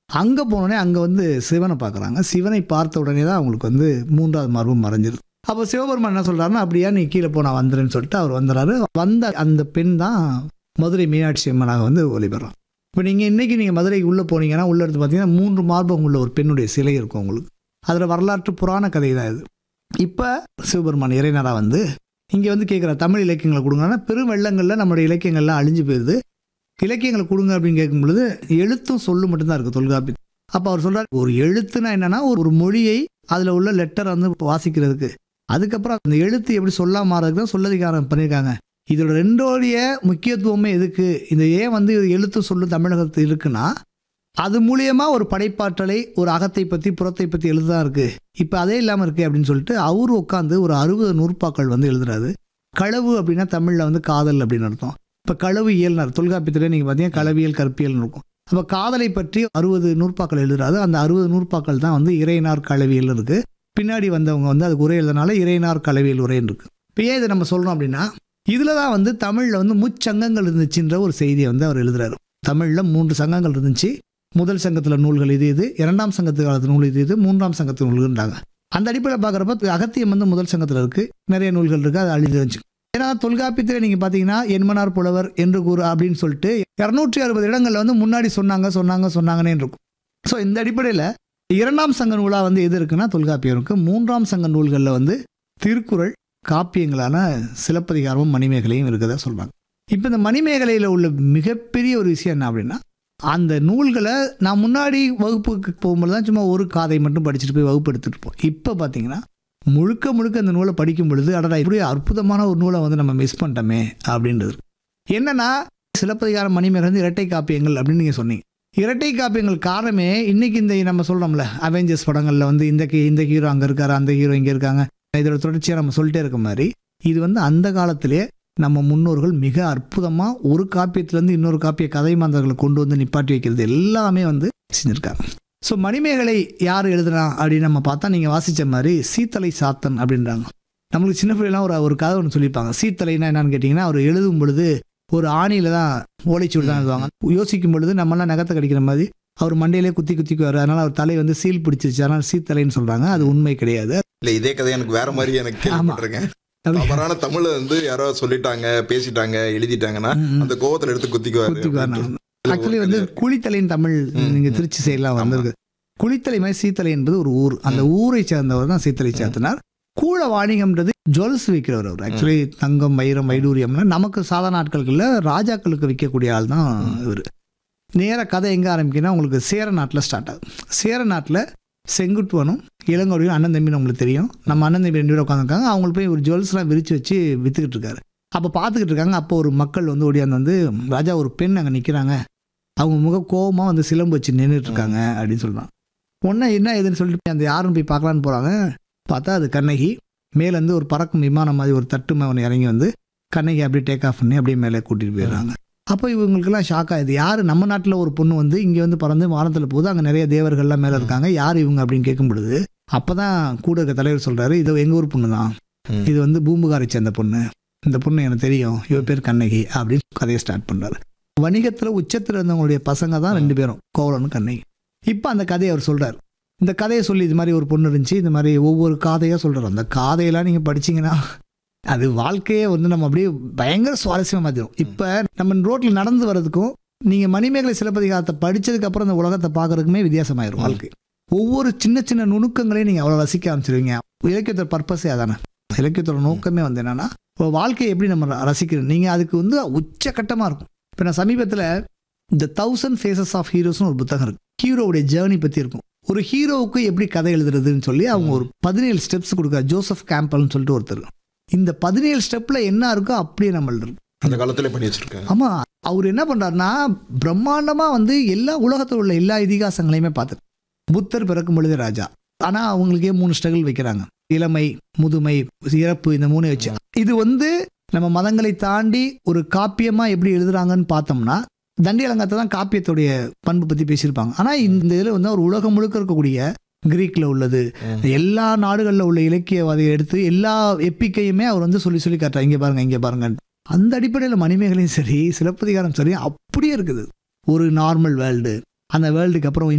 அங்கே போனோடனே அங்கே வந்து சிவனை பார்க்குறாங்க சிவனை பார்த்த உடனே தான் அவங்களுக்கு வந்து மூன்றாவது மார்பு மறைஞ்சிருது அப்போ சிவபெருமான் என்ன சொல்கிறாருன்னா அப்படியா நீ கீழே போனா வந்துடுன்னு சொல்லிட்டு அவர் வந்துடுறாரு வந்த அந்த பெண் தான் மதுரை மீனாட்சி அம்மனாக வந்து ஒளிபெறான் இப்போ நீங்கள் இன்றைக்கி நீங்கள் மதுரைக்கு உள்ளே போனீங்கன்னா உள்ளே எடுத்து பார்த்தீங்கன்னா மூன்று மார்பகம் உள்ள ஒரு பெண்ணுடைய சிலை இருக்கும் உங்களுக்கு அதில் வரலாற்று புராண கதை தான் இது இப்போ சிவபெருமான் இறைநரா வந்து இங்கே வந்து கேட்குற தமிழ் இலக்கியங்களை கொடுங்கன்னா பெரும் வெள்ளங்களில் நம்மளுடைய இலக்கியங்கள்லாம் அழிஞ்சு போயிடுது இலக்கியங்களை கொடுங்க அப்படின்னு கேட்கும் பொழுது எழுத்தும் சொல்லு மட்டும்தான் இருக்குது தொல்காப்பி அப்போ அவர் சொல்றார் ஒரு எழுத்துனா என்னன்னா ஒரு ஒரு மொழியை அதில் உள்ள லெட்டர் வந்து வாசிக்கிறதுக்கு அதுக்கப்புறம் அந்த எழுத்து எப்படி சொல்லா மாறதுக்கு தான் சொல்லதிகாரம் பண்ணியிருக்காங்க இதோட ரெண்டோடைய முக்கியத்துவமே எதுக்கு இந்த ஏன் வந்து இது எழுத்து சொல்லு தமிழகத்தில் இருக்குன்னா அது மூலியமா ஒரு படைப்பாற்றலை ஒரு அகத்தை பற்றி புறத்தை பற்றி எழுதுதான் இருக்கு இப்போ அதே இல்லாமல் இருக்கு அப்படின்னு சொல்லிட்டு அவர் உட்காந்து ஒரு அறுபது நூற்பாக்கள் வந்து எழுதுறாரு களவு அப்படின்னா தமிழில் வந்து காதல் அப்படின்னு அர்த்தம் இப்போ களவு இயல்னர் தொல்காப்பியத்தில் நீங்கள் பார்த்தீங்கன்னா களவியல் கற்பியல்னு இருக்கும் அப்போ காதலை பற்றி அறுபது நூற்பாக்கள் எழுதுறாரு அந்த அறுபது நூற்பாக்கள் தான் வந்து இறைனார் களவியல் இருக்கு பின்னாடி வந்தவங்க வந்து அதுக்கு உரை எழுதுனால இறைனார் களவியல் உரைன்னு இருக்கு இப்போ ஏன் இதை நம்ம சொல்றோம் அப்படின்னா இதில் தான் வந்து தமிழில் வந்து முச்சங்கங்கள் இருந்துச்சுன்ற ஒரு செய்தியை வந்து அவர் எழுதுறாரு தமிழில் மூன்று சங்கங்கள் இருந்துச்சு முதல் சங்கத்தில் நூல்கள் இது இது இரண்டாம் சங்கத்து காலத்து நூல் இது இது மூன்றாம் சங்கத்து நூல்கள்ன்றாங்க அந்த அடிப்படையில் பார்க்குறப்ப அகத்தியம் வந்து முதல் சங்கத்தில் இருக்கு நிறைய நூல்கள் இருக்கு அது அழிந்து வந்துச்சு ஏன்னா தொல்காப்பியத்தில் நீங்கள் பார்த்தீங்கன்னா என்மனார் புலவர் என்று கூறு அப்படின்னு சொல்லிட்டு இரநூற்றி அறுபது இடங்கள்ல வந்து முன்னாடி சொன்னாங்க சொன்னாங்க சொன்னாங்கன்னே இருக்கும் ஸோ இந்த அடிப்படையில் இரண்டாம் சங்க நூலாக வந்து எது இருக்குன்னா தொல்காப்பியம் இருக்கு மூன்றாம் சங்க நூல்களில் வந்து திருக்குறள் காப்பியங்களான சிலப்பதிகாரமும் மணிமேகலையும் இருக்கதா சொல்றாங்க இப்போ இந்த மணிமேகலையில் உள்ள மிகப்பெரிய ஒரு விஷயம் என்ன அப்படின்னா அந்த நூல்களை நான் முன்னாடி வகுப்புக்கு போகும்போது தான் சும்மா ஒரு காதை மட்டும் படிச்சுட்டு போய் வகுப்பு எடுத்துட்டு இருப்போம் இப்போ பார்த்தீங்கன்னா முழுக்க முழுக்க அந்த நூலை படிக்கும் பொழுது அடடா இப்படி அற்புதமான ஒரு நூலை வந்து நம்ம மிஸ் பண்ணிட்டோமே அப்படின்றது என்னன்னா சிலப்பதிகாரம் மணிமேகலை வந்து இரட்டை காப்பியங்கள் அப்படின்னு நீங்கள் சொன்னீங்க இரட்டை காப்பியங்கள் காரணமே இன்னைக்கு இந்த நம்ம சொல்றோம்ல அவெஞ்சர்ஸ் படங்கள்ல வந்து இந்த கி- இந்த ஹீரோ அங்க இருக்காரு அந்த ஹீரோ இங்க இருக்காங்க இதோட தொடர்ச்சியா நம்ம சொல்லிட்டே இருக்க மாதிரி இது வந்து அந்த காலத்திலே நம்ம முன்னோர்கள் மிக அற்புதமா ஒரு காப்பியத்திலேருந்து இன்னொரு காப்பிய கதை மாந்தர்களை கொண்டு வந்து நிப்பாட்டி வைக்கிறது எல்லாமே வந்து செஞ்சிருக்காங்க ஸோ மணிமேகலை யார் எழுதுனா அப்படின்னு நம்ம பார்த்தா நீங்கள் வாசிச்ச மாதிரி சீத்தலை சாத்தன் அப்படின்றாங்க நம்மளுக்கு சின்ன பிள்ளைலாம் ஒரு ஒரு கதை ஒன்று சொல்லியிருப்பாங்க சீத்தலைன்னா என்னன்னு கேட்டிங்கன்னா அவர் எழுதும் பொழுது ஒரு ஆணியில தான் ஓலைச்சுவடி தான் எழுதுவாங்க யோசிக்கும் பொழுது நம்மலாம் நகத்தை கடிக்கிற மாதிரி அவர் மண்டையிலே குத்தி குத்திக்குவார் அதனால அவர் தலை வந்து சீல் பிடிச்சிருச்சு அதனால சீத்தலைன்னு சொல்றாங்க அது உண்மை கிடையாது இல்ல இதே கதை எனக்கு வேற மாதிரி எனக்கு கேள்விப்பட்டிருக்கேன் அப்படி- தவறான தமிழ வந்து யாரோ சொல்லிட்டாங்க பேசிட்டாங்க எழுதிட்டாங்கன்னா ம், ம். அந்த கோவத்துல எடுத்து குத்திக்குவாரு குத்திக்குவார் அப்படின்ட்டு. ஆக்சுவலி வந்து குளித்தலைன்னு தமிழ் ம், நீங்க ம். திருச்சி சைட்லாம் வந்திருக்கு குளித்தலை மாதிரி சீத்தலை என்பது ஒரு ஊர் அந்த ஊரை சேர்ந்தவர் தான் சீத்தலை சாத்தனார் கூட வாணிகம்ன்றது ஜுவல்ஸ் விற்கிறவர் அவர் ஆக்சுவலி தங்கம் வைரம் வைடூரியம்னா நமக்கு சாதாரண நாட்களுக்குள்ள ராஜாக்களுக்கு விற்கக்கூடிய ஆள் தான் இவர் நேர கதை எங்கே ஆரம்பிக்குன்னா உங்களுக்கு சேர நாட்டில் ஸ்டார்ட் ஆகுது சேர நாட்டில் செங்குட்டுவனும் இளங்கோடியும் அண்ணன் தம்பின்னு உங்களுக்கு தெரியும் நம்ம அண்ணன் தம்பி ரெண்டு பேரும் உட்காந்துருக்காங்க அவங்களுக்கு போய் ஒரு ஜுவல்ஸ்லாம் விரிச்சு வச்சு வித்துக்கிட்டு இருக்காரு அப்போ பார்த்துக்கிட்டு இருக்காங்க அப்போ ஒரு மக்கள் வந்து ஓடியாந்து வந்து ராஜா ஒரு பெண் அங்கே நிற்கிறாங்க அவங்க முக கோவமாக வந்து சிலம்பு வச்சு நின்றுட்டு இருக்காங்க அப்படின்னு சொல்கிறான் உடனே என்ன ஏதுன்னு சொல்லிட்டு அந்த யாருன்னு போய் பார்க்கலான்னு போகிறாங்க பார்த்தா அது கண்ணகி மேலேருந்து ஒரு பறக்கும் விமானம் மாதிரி ஒரு தட்டு ஒன்று இறங்கி வந்து கண்ணகி அப்படியே டேக் ஆஃப் பண்ணி அப்படியே மேலே கூட்டிகிட்டு போயிடுறாங்க அப்போ இவங்களுக்கெல்லாம் ஷாக் ஆகுது யார் நம்ம நாட்டில் ஒரு பொண்ணு வந்து இங்கே வந்து பறந்து வானத்தில் போகுது அங்கே நிறைய தேவர்கள்லாம் மேலே இருக்காங்க யார் இவங்க அப்படின்னு கேட்கும் பொழுது அப்போ தான் கூட இருக்க தலைவர் சொல்கிறாரு இது எங்கள் ஊர் பொண்ணு தான் ம். இது வந்து பூம்புகாரை சேர்ந்த பொண்ணு இந்த பொண்ணு எனக்கு தெரியும் இவ பேர் கண்ணகி அப்படின்னு கதையை ஸ்டார்ட் பண்ணுறாரு வணிகத்தில் உச்சத்தில் இருந்தவங்களுடைய பசங்க தான் ரெண்டு பேரும் கோவலனும் கண்ணகி இப்போ அந்த கதையை அவர் சொல்றாரு இந்த கதையை சொல்லி இது மாதிரி ஒரு பொண்ணு இருந்துச்சு இந்த மாதிரி ஒவ்வொரு காதையாக சொல்கிறார் அந்த காதையெல்லாம் நீங்கள் படிச்சீங்கன்னா அது வாழ்க்கையே வந்து நம்ம அப்படியே பயங்கர சுவாரஸ்யமாக மாற்றிடும் இப்போ நம்ம ரோட்டில் நடந்து வர்றதுக்கும் நீங்கள் மணிமேகலை சிலப்பதிகாரத்தை படிச்சதுக்கு அப்புறம் இந்த உலகத்தை பார்க்கறதுக்குமே வித்தியாசமாயிரும் வாழ்க்கை ஒவ்வொரு சின்ன சின்ன நுணுக்கங்களையும் நீங்கள் அவ்வளோ ரசிக்க ஆரம்பிச்சிருவீங்க இலக்கியத்தோட பர்பஸே அதானே இலக்கியத்தோட நோக்கமே வந்து என்னன்னா இப்போ வாழ்க்கையை எப்படி நம்ம ர- ரசிக்கிறோம் நீங்கள் அதுக்கு வந்து உச்சக்கட்டமாக இருக்கும் இப்போ நான் சமீபத்தில் இந்த தௌசண்ட் ஃபேஸஸ் ஆஃப் ஹீரோஸ்னு ஒரு புத்தகம் இருக்கு ஹீரோவுடைய ஜேர்னி பற்றி இருக்கும் ஒரு ஹீரோவுக்கு எப்படி கதை எழுதுறதுன்னு சொல்லி அவங்க ஒரு பதினேழு ஸ்டெப்ஸ் கொடுக்க ஜோசப் கேம்பல்னு சொல்லிட்டு ஒருத்தர் இந்த பதினேழு ஸ்டெப்பில் என்ன இருக்கோ அப்படியே நம்ம எழுதுறோம் அந்த காலத்துல பண்ணி வச்சிருக்காங்க ஆமா அவர் என்ன பண்றாருன்னா பிரம்மாண்டமா வந்து எல்லா உலகத்தில் உள்ள எல்லா இதிகாசங்களையுமே பார்த்து புத்தர் பிறக்கும் பொழுது ராஜா ஆனா அவங்களுக்கே மூணு ஸ்ட்ரகிள் வைக்கிறாங்க இளமை முதுமை இறப்பு இந்த மூணு வச்சு இது வந்து நம்ம மதங்களை தாண்டி ஒரு காப்பியமா எப்படி எழுதுறாங்கன்னு பார்த்தோம்னா தண்டி அலங்காரத்தை தான் காப்பியத்துடைய பண்பு பத்தி பேசியிருப்பாங்க ஆனா இந்த இதுல வந்து ஒரு உலகம் முழுக்க இருக்கக்கூடிய கிரீக்ல உள்ளது ம். எல்லா நாடுகளில் உள்ள இலக்கியவாதியை எடுத்து எல்லா எப்பிக்கையுமே அவர் வந்து சொல்லி சொல்லி காட்டுறாரு இங்கே பாருங்க இங்கே பாருங்க அந்த அடிப்படையில் மணிமேகலையும் சரி சிலப்பதிகாரம் சரி அப்படியே இருக்குது ஒரு நார்மல் வேர்ல்டு அந்த வேர்ல்டுக்கு அப்புறம்